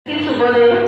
శుభోదయం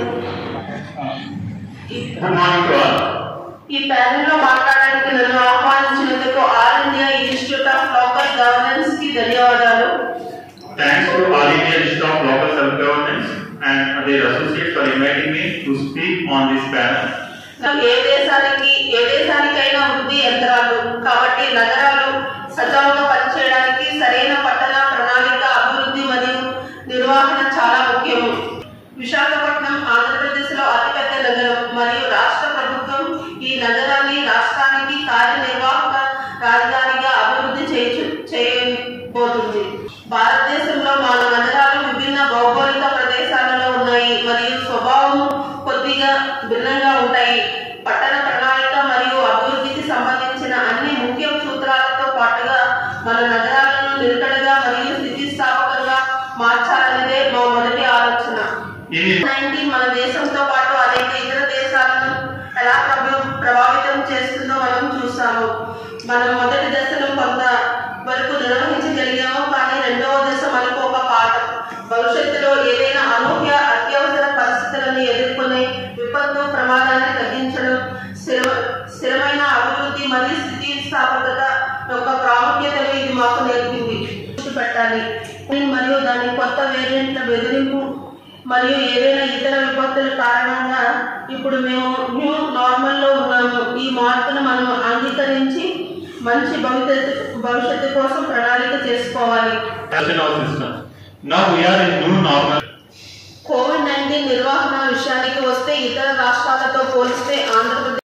Good morning to all. ఈ panel లో మాట్లాడడానికి నన్ను ఆహ్వానించినందుకు All India Institute of Local Governance కి ధన్యవాదాలు Thanks to All India Institute of Local Self-Governance and their associates for inviting me to speak on this panel. ఏ దేశానికి ఏ దేశానికైనా వృద్ధి యంత్రాలు కాబట్టి నగరాలు సజావుగా పనిచేయడానికి సరైన పట్టణ ప్రణాళిక అభివృద్ధి మరియు నిర్వహణ చాలా ముఖ్యము విశాఖపట్నం ఆంధ్రప్రదేశ్ లో అతిపెద్ద నగరం మరియు రాష్ట్ర ప్రభుత్వం ఈ నగరాన్ని రాష్ట్రానికి కార్యనిర్వాహక రాజధానిగా అభివృద్ధి చేయు చేయబోతుంది భారతదేశంలో మన నగరాలు విభిన్న భౌగోళిక ప్రదేశాలలో ఉన్నాయి మరియు స్వభావం కొద్దిగా భిన్నంగా ఉంటాయి పట్టణ ప్రణాళిక మరియు అభివృద్ధికి సంబంధించిన అన్ని ముఖ్య సూత్రాలతో పాటుగా మన నగరాలను నిలకడగా మరియు స్థితిస్థాపకంగా మార్చాలన్నదే మా మొదటి ఆలోచన In నైన్టీన్ మన దేశంతో పాటు అనేక ఇతర దేశాలను ఎలా ప్రభు ప్రభావితం చేస్తుందో మనం చూసాము మనం మొదటి దశను కొంత వరకు నిర్వహించగలిగాము కానీ రెండవ దశ మనకు ఒక పాఠం భవిష్యత్తులో ఏదైనా అనూహ్య అత్యవసర పరిస్థితులను ఎదుర్కొనే విపత్తు ప్రమాదాన్ని తగ్గించడం స్థిర స్థిరమైన అభివృద్ధి మరియు స్థితిస్థాపకత యొక్క ప్రాముఖ్యతను ఇది మాకు నేర్పింది దృష్టి పెట్టాలి మరియు దాని కొత్త వేరియంట్ల బెదిరింపు మరియు ఏదైనా ఇతర విపత్తుల కారణంగా ఇప్పుడు మేము న్యూ నార్మల్లో ఉన్నాము ఈ మార్పును మనం అంగీకరించి మంచి భవిష్యత్తు భవిష్యత్తు కోసం ప్రణాళిక చేసుకోవాలి in our system. Now we are in new normal. Covid nineteen నిర్వహణ విషయానికి వస్తే ఇతర రాష్ట్రాలతో పోలిస్తే ఆంధ్రప్రదేశ్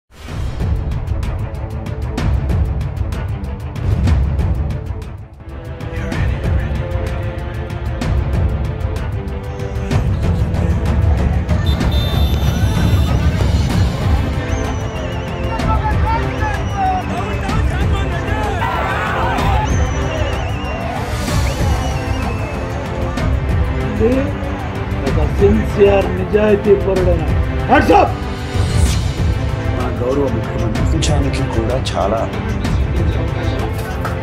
ఇది ఒక సిన్సియర్ నిజాయితీ పరుడైన వాట్సాప్ మా గౌరవ ముఖ్యమంత్రి ప్రపంచానికి కూడా చాలా